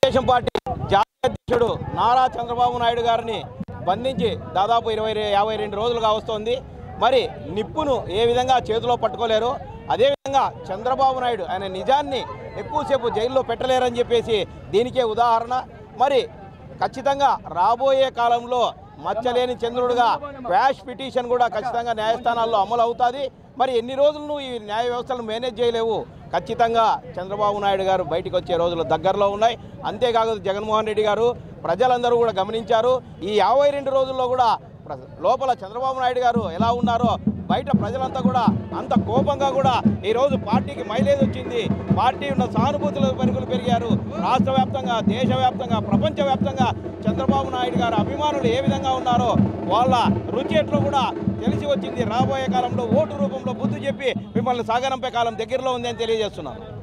Telugu Desam party జాతీయ అధ్యక్షుడు నారా చంద్రబాబు నాయుడు గారిని బంధించి దాదాపు ఇరవై యాభై రెండు రోజులుగా వస్తోంది మరి నిప్పును ఏ విధంగా చేతిలో పట్టుకోలేరు అదేవిధంగా చంద్రబాబు నాయుడు ఆయన నిజాన్ని ఎక్కువసేపు జైల్లో పెట్టలేరని చెప్పేసి దీనికే ఉదాహరణ మరి ఖచ్చితంగా రాబోయే కాలంలో మచ్చలేని చంద్రుడుగా క్వాష్ పిటిషన్ కూడా ఖచ్చితంగా న్యాయస్థానాల్లో అమలు అవుతుంది మరి ఎన్ని రోజులు నువ్వు ఈ న్యాయ వ్యవస్థలను మేనేజ్ చేయలేవు ఖచ్చితంగా చంద్రబాబు నాయుడు గారు బయటకు వచ్చే రోజులు దగ్గరలో ఉన్నాయి అంతేకాదు జగన్మోహన్ రెడ్డి గారు ప్రజలందరూ కూడా గమనించారు ఈ యాభై రెండు రోజుల్లో కూడా ప్ర- లోపల చంద్రబాబు నాయుడు గారు ఎలా ఉన్నారో బయట ప్రజలంతా కూడా అంత కోపంగా కూడా ఈరోజు పార్టీకి మైలేజ్ వచ్చింది పార్టీ ఉన్న సానుభూతుల పరుగులు పెరిగారు రాష్ట్ర వ్యాప్తంగా దేశవ్యాప్తంగా ప్రపంచవ్యాప్తంగా చంద్రబాబు నాయుడు గారు అభిమానులు ఏ విధంగా ఉన్నారో వాళ్ళ రుచి ఎట్లో కూడా తెలిసి వచ్చింది రాబోయే కాలంలో ఓటు రూపంలో బుద్ధి చెప్పి మిమ్మల్ని సాగనంపే కాలం దగ్గరలో ఉంది అని తెలియజేస్తున్నాను